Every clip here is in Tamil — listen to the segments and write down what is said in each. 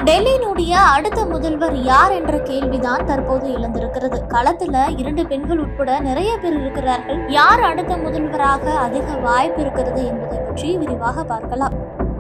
டெல்லியினுடைய அடுத்த முதல்வர் யார் என்ற கேள்விதான் தற்போது எழுந்திருக்கிறது களத்துல இரண்டு பெண்கள் உட்பட நிறைய பேர் இருக்கிறார்கள் யார் அடுத்த முதல்வராக அதிக வாய்ப்பு இருக்கிறது என்பதை பற்றி விரிவாக பார்க்கலாம்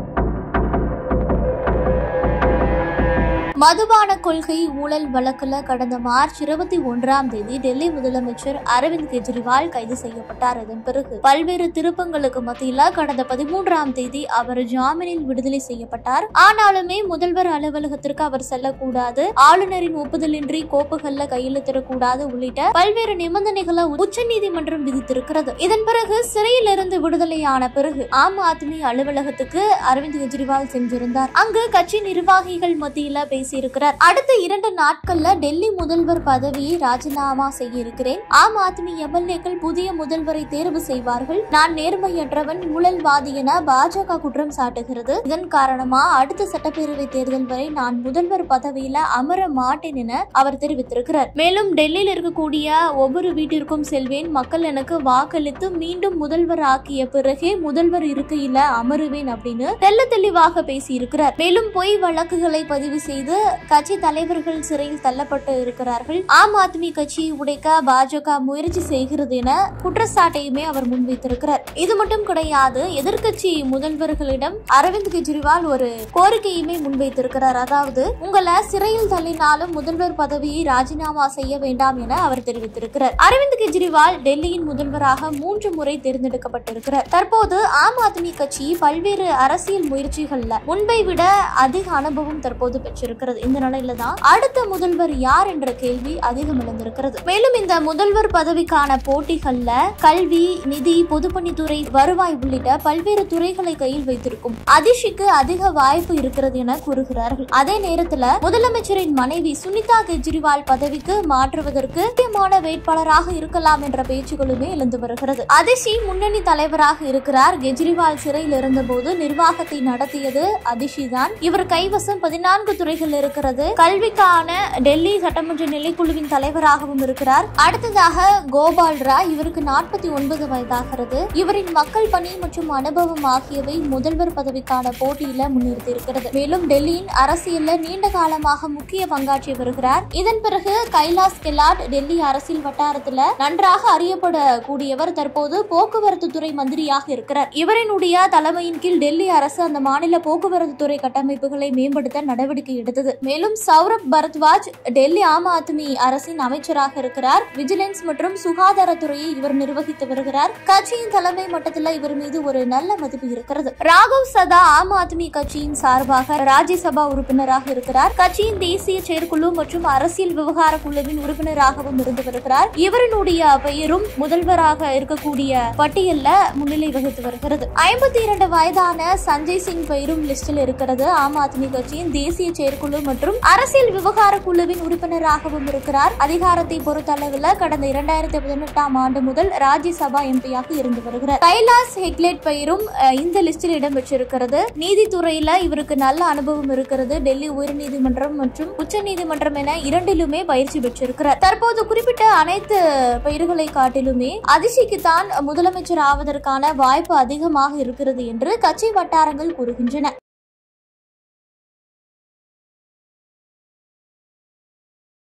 மதுபான கொள்கை ஊழல் வழக்குல கடந்த மார்ச் இருபத்தி ஒன்றாம் தேதி டெல்லி முதலமைச்சர் அரவிந்த் கெஜ்ரிவால் கைது செய்யப்பட்டார் இதன் பிறகு பல்வேறு திருப்பங்களுக்கு மத்தியில கடந்த பதிமூன்றாம் தேதி அவர் ஜாமீனில் விடுதலை செய்யப்பட்டார் ஆனாலுமே முதல்வர் அலுவலகத்திற்கு அவர் செல்லக்கூடாது ஆளுநரின் ஒப்புதலின்றி கோப்புகள்ல கையெழுத்திடக்கூடாது உள்ளிட்ட பல்வேறு நிபந்தனைகளை உச்சநீதிமன்றம் விதித்திருக்கிறது இதன் பிறகு சிறையிலிருந்து விடுதலையான பிறகு ஆம் ஆத்மி அலுவலகத்துக்கு அரவிந்த் கெஜ்ரிவால் சென்றிருந்தார் அங்கு கட்சி நிர்வாகிகள் மத்தியில பேசியிருக்கிறார் அடுத்த இரண்டு நாட்கள்ல டெல்லி முதல்வர் பதவியை ராஜினாமா செய்ய இருக்கிறேன் ஆம் ஆத்மி எம்எல்ஏக்கள் புதிய முதல்வரை தேர்வு செய்வார்கள் நான் நேர்மையற்றவன் ஊழல்வாதி என பாஜக குற்றம் சாட்டுகிறது இதன் காரணமா அடுத்த சட்டப்பேரவை தேர்தல் வரை நான் முதல்வர் பதவியில அமர மாட்டேன் என அவர் தெரிவித்திருக்கிறார் மேலும் டெல்லியில் இருக்கக்கூடிய ஒவ்வொரு வீட்டிற்கும் செல்வேன் மக்கள் எனக்கு வாக்களித்து மீண்டும் முதல்வர் ஆக்கிய பிறகே முதல்வர் இருக்கையில அமருவேன் அப்படின்னு தெல்ல தெளிவாக பேசியிருக்கிறார் மேலும் பொய் வழக்குகளை பதிவு செய்து கட்சி தலைவர்கள் சிறையில் தள்ளப்பட்டு இருக்கிறார்கள் ஆம் ஆத்மி கட்சியை உடைக்க பாஜக முயற்சி செய்கிறது என குற்றச்சாட்டையுமே அவர் முன்வைத்திருக்கிறார் இது மட்டும் கிடையாது எதிர்க்கட்சி முதல்வர்களிடம் அரவிந்த் கெஜ்ரிவால் ஒரு கோரிக்கையுமே முன்வைத்திருக்கிறார் அதாவது உங்களை சிறையில் தள்ளினாலும் முதல்வர் பதவியை ராஜினாமா செய்ய வேண்டாம் என அவர் தெரிவித்திருக்கிறார் அரவிந்த் கெஜ்ரிவால் டெல்லியின் முதல்வராக மூன்று முறை தேர்ந்தெடுக்கப்பட்டிருக்கிறார் தற்போது ஆம் ஆத்மி கட்சி பல்வேறு அரசியல் முயற்சிகள்ல முன்பை விட அதிக அனுபவம் தற்போது பெற்றிருக்கிறது இந்த நிலையில தான் அடுத்த முதல்வர் யார் என்ற கேள்வி அதிகம் எழுந்திருக்கிறது மேலும் இந்த முதல்வர் பதவிக்கான போட்டிகள்ல கல்வி நிதி பொதுப்பணித்துறை வருவாய் உள்ளிட்ட பல்வேறு துறைகளை கையில் வைத்திருக்கும் அதிஷிக்கு அதிக வாய்ப்பு இருக்கிறது என கூறுகிறார்கள் அதே நேரத்துல முதலமைச்சரின் மனைவி சுனிதா கெஜ்ரிவால் பதவிக்கு மாற்றுவதற்கு முக்கியமான வேட்பாளராக இருக்கலாம் என்ற பேச்சுகளுமே எழுந்து வருகிறது அதிஷி முன்னணி தலைவராக இருக்கிறார் கெஜ்ரிவால் சிறையில் இருந்தபோது நிர்வாகத்தை நடத்தியது அதிஷி தான் இவர் கைவசம் பதினான்கு துறைகள் இருக்கிறது கல்விக்கான டெல்லி சட்டமன்ற நிலைக்குழுவின் தலைவராகவும் இருக்கிறார் அடுத்ததாக கோபால் ராய் இவருக்கு நாற்பத்தி ஒன்பது வயதாகிறது இவரின் மக்கள் பணி மற்றும் அனுபவம் ஆகியவை முதல்வர் பதவிக்கான போட்டியில முன்னிறுத்தி இருக்கிறது மேலும் டெல்லியின் அரசியல்ல நீண்ட காலமாக முக்கிய பங்காற்றி வருகிறார் இதன் பிறகு கைலாஸ் கெலாட் டெல்லி அரசியல் வட்டாரத்துல நன்றாக அறியப்படக்கூடியவர் தற்போது போக்குவரத்து துறை மந்திரியாக இருக்கிறார் இவரினுடைய தலைமையின் கீழ் டெல்லி அரசு அந்த மாநில போக்குவரத்து துறை கட்டமைப்புகளை மேம்படுத்த நடவடிக்கை எடுத்தது மேலும் சௌரப் பரத்வாஜ் டெல்லி ஆம் ஆத்மி அரசின் அமைச்சராக இருக்கிறார் விஜிலன்ஸ் மற்றும் சுகாதாரத்துறையை இவர் நிர்வகித்து வருகிறார் கட்சியின் தலைமை மட்டத்தில் இவர் மீது ஒரு நல்ல மதிப்பு இருக்கிறது ராகவ் சதா ஆம் ஆத்மி கட்சியின் சார்பாக ராஜ்யசபா உறுப்பினராக இருக்கிறார் கட்சியின் தேசிய செயற்குழு மற்றும் அரசியல் விவகார குழுவின் உறுப்பினராகவும் இருந்து வருகிறார் இவரினுடைய பெயரும் முதல்வராக இருக்கக்கூடிய பட்டியல்ல முன்னிலை வகித்து வருகிறது ஐம்பத்தி இரண்டு வயதான சஞ்சய் சிங் பெயரும் லிஸ்டில் இருக்கிறது ஆம் ஆத்மி கட்சியின் தேசிய செயற்குழு மற்றும் அரசியல் விவகார குழுவின் உறுப்பினராகவும் இருக்கிறார் அதிகாரத்தை பொறுத்தளவில் கடந்த இரண்டாயிரத்தி பதினெட்டாம் ஆண்டு முதல் ராஜ்யசபா எம்பியாக இருந்து வருகிறார் கைலாஸ் ஹெக்லெட் பெயரும் அஹ், இந்த லிஸ்டில் இடம்பெற்றிருக்கிறது நீதித்துறையில இவருக்கு நல்ல அனுபவம் இருக்கிறது டெல்லி உயர்நீதிமன்றம் மற்றும் உச்சநீதிமன்றம் என இரண்டிலுமே பயிற்சி பெற்றிருக்கிறார் தற்போது குறிப்பிட்ட அனைத்து பெயர்களை காட்டிலுமே அதிஷிக்கு தான் முதலமைச்சர் ஆவதற்கான வாய்ப்பு அதிகமாக இருக்கிறது என்று கட்சி வட்டாரங்கள் கூறுகின்றன